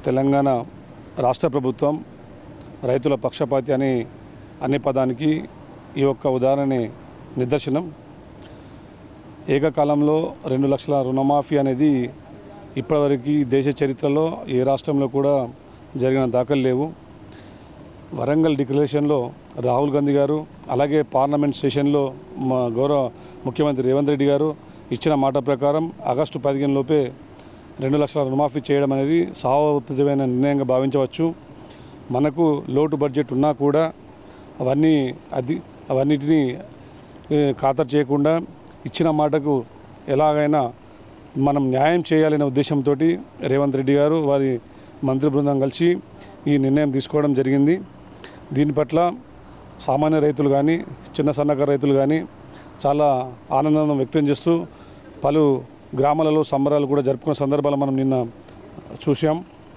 తెలంగాణ రాష్ట్ర ప్రభుత్వం రైతుల పక్షపాతి అని అనే పదానికి ఈ ఒక్క ఉదాహరణ నిదర్శనం ఏకకాలంలో రెండు లక్షల రుణమాఫీ అనేది ఇప్పటివరకు దేశ చరిత్రలో ఏ రాష్ట్రంలో కూడా జరిగిన దాఖలు లేవు వరంగల్ డిక్లరేషన్లో రాహుల్ గాంధీ గారు అలాగే పార్లమెంట్ సెషన్లో మా గౌరవ ముఖ్యమంత్రి రేవంత్ రెడ్డి గారు ఇచ్చిన మాట ప్రకారం ఆగస్టు పదిహేను లోపే రెండు లక్షల రుణమాఫీ చేయడం అనేది సాహోపేతమైన నిర్ణయంగా భావించవచ్చు మనకు లోటు బడ్జెట్ ఉన్నా కూడా అవన్నీ అది అవన్నిటినీ ఏ, ఖాతరు చేయకుండా ఇచ్చిన మాటకు ఎలాగైనా మనం న్యాయం చేయాలనే ఉద్దేశంతో రేవంత్ రెడ్డి గారు వారి మంత్రి బృందం కలిసి ఈ నిర్ణయం తీసుకోవడం జరిగింది దీని పట్ల సామాన్య రైతులు కానీ చిన్న సన్నకారు రైతులు కానీ చాలా ఆనందం వ్యక్తం చేస్తూ పలు గ్రామాలలో సంబరాలు కూడా జరుపుకున్న సందర్భాలు మనం నిన్న చూసాం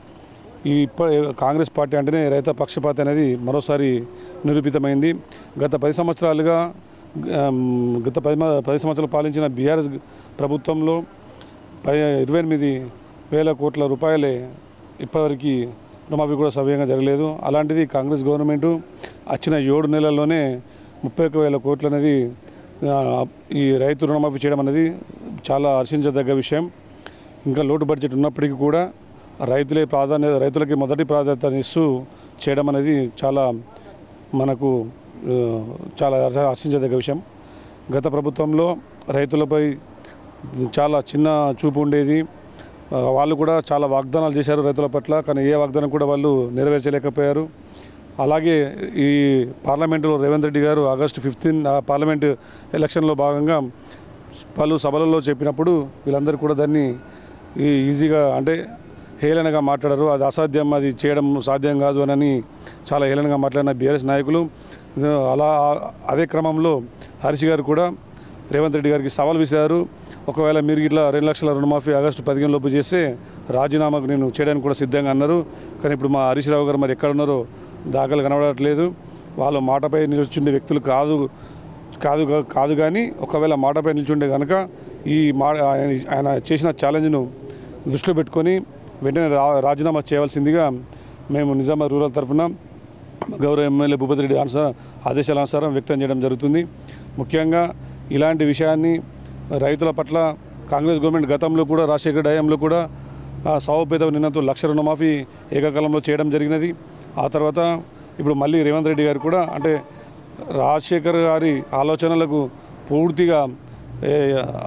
ఈ ఇప్ప కాంగ్రెస్ పార్టీ అంటేనే రైత పక్షపాతి అనేది మరోసారి నిరూపితమైంది గత పది సంవత్సరాలుగా ఆమ్, గత పది మ- పది సంవత్సరాలు పాలించిన బీఆర్ఎస్ ప్రభుత్వంలో పది ఇరవై ఎనిమిది వేల కోట్ల రూపాయలే ఇప్పటివరకు రుణమాఫీ కూడా సవ్యంగా జరగలేదు అలాంటిది కాంగ్రెస్ గవర్నమెంట్ వచ్చిన ఏడు నెలల్లోనే ముప్పై ఒక్క వేల కోట్లు అనేది ఆ, ఈ రైతు రుణమాఫీ చేయడం అనేది చాలా హర్షించదగ్గ విషయం ఇంకా లోటు బడ్జెట్ ఉన్నప్పటికీ కూడా రైతులే ప్రాధాన్యత రైతులకి మొదటి ప్రాధాన్యత ఇస్తూ చేయడం అనేది చాలా మనకు ఆ, చాలా హర్ష- హర్షించదగ్గ విషయం గత ప్రభుత్వంలో రైతులపై చాలా చిన్న చూపు ఉండేది ఆ, వాళ్ళు కూడా చాలా వాగ్దానాలు చేశారు రైతుల పట్ల కానీ ఏ వాగ్దానం కూడా వాళ్ళు నెరవేర్చలేకపోయారు అలాగే ఈ పార్లమెంటులో రేవంత్ రెడ్డి గారు ఆగస్టు ఫిఫ్టీన్ పార్లమెంట్ ఎలక్షన్లో భాగంగా పలు సభలలో చెప్పినప్పుడు వీళ్ళందరూ కూడా దాన్ని ఈ ఈజీగా అంటే హేళనగా మాట్లాడారు అది అసాధ్యం అది చేయడం సాధ్యం కాదు అని చాలా హేళనగా మాట్లాడిన బీఆర్ఎస్ నాయకులు అలా అదే క్రమంలో హరీష్ గారు కూడా రేవంత్ రెడ్డి గారికి సవాల్ విసిరారు ఒకవేళ మీరు ఇట్లా రెండు లక్షల రుణమాఫీ ఆగస్టు పదిహేను లోపు చేస్తే రాజీనామాకు నేను చేయడానికి కూడా సిద్ధంగా అన్నారు కానీ ఇప్పుడు మా హరీష్ రావు గారు మరి ఎక్కడ ఉన్నారో దాఖలు కనబడట్లేదు వాళ్ళు మాటపై నిలుచుండే వ్యక్తులు కాదు కాదు కా- కాదు కానీ ఒకవేళ మాటపై నిల్చుండే కనుక ఈ మా ఆయన ఆయన చేసిన ఛాలెంజ్ను దృష్టిలో పెట్టుకొని వెంటనే రా రాజీనామా చేయవలసిందిగా మేము నిజామాబాద్ రూరల్ తరఫున గౌరవ ఎమ్మెల్యే భూపతి రెడ్డి అనుసారం ఆదేశాల అనుసారం వ్యక్తం చేయడం జరుగుతుంది ముఖ్యంగా ఇలాంటి విషయాన్ని రైతుల పట్ల కాంగ్రెస్ గవర్నమెంట్ గతంలో కూడా రాజశేఖర హయాంలో కూడా ఆ, సావుపేద నిన్నతో లక్ష రుణమాఫీ ఏకకాలంలో చేయడం జరిగినది ఆ తర్వాత ఇప్పుడు మళ్ళీ రేవంత్ రెడ్డి గారు కూడా అంటే రాజశేఖర్ గారి ఆలోచనలకు పూర్తిగా ఏ,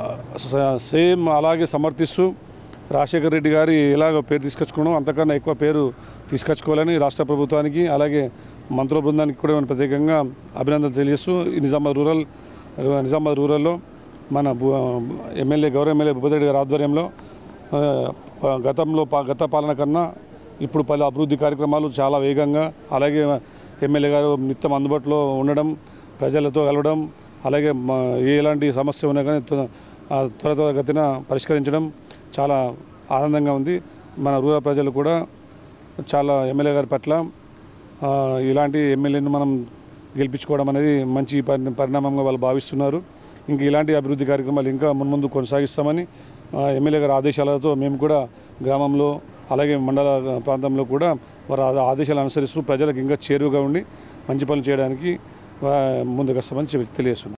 స- సేమ్ అలాగే సమర్థిస్తూ రాజశేఖర్ రెడ్డి గారి ఎలాగ పేరు తీసుకొచ్చుకోవడం అంతకన్నా ఎక్కువ పేరు తీసుకొచ్చుకోవాలని రాష్ట్ర ప్రభుత్వానికి అలాగే మంత్రుల బృందానికి కూడా నేను ప్రత్యేకంగా అభినందనలు తెలియజేస్తూ ఈ నిజామాబాద్ రూరల్ నిజామాబాద్ రూరల్లో మన భూ- ఎమ్మెల్యే గౌరవ ఎమ్మెల్యే భూపతి రెడ్డి గారి ఆధ్వర్యంలో ఆ, ప- గతంలో పా- గత పాలన కన్నా ఇప్పుడు పలు అభివృద్ధి కార్యక్రమాలు చాలా వేగంగా అలాగే ఎమ్మెల్యే గారు నిత్యం అందుబాటులో ఉండడం ప్రజలతో కలవడం అలాగే మా- ఎలాంటి సమస్య ఉన్నా కానీ త్వ- ఆ, త్వర త్వరగతిన పరిష్కరించడం చాలా ఆనందంగా ఉంది మన రూరల్ ప్రజలు కూడా చాలా ఎమ్మెల్యే గారి పట్ల ఆ, ఇలాంటి ఎమ్మెల్యేను మనం గెలిపించుకోవడం అనేది మంచి పరి- పరిణామంగా వాళ్ళు భావిస్తున్నారు ఇంక ఇలాంటి అభివృద్ధి కార్యక్రమాలు ఇంకా మున్ముందు కొనసాగిస్తామని ఆ, ఎమ్మెల్యే గారి ఆదేశాలతో మేము కూడా గ్రామంలో అలాగే మండల ప్రాంతంలో కూడా వారి ఆ- ఆదేశాలు అనుసరిస్తూ ప్రజలకు ఇంకా చేరువుగా ఉండి మంచి పనులు చేయడానికి ఆ, ముందుకు వస్తామని చెప్పి తెలియజేస్తున్నాం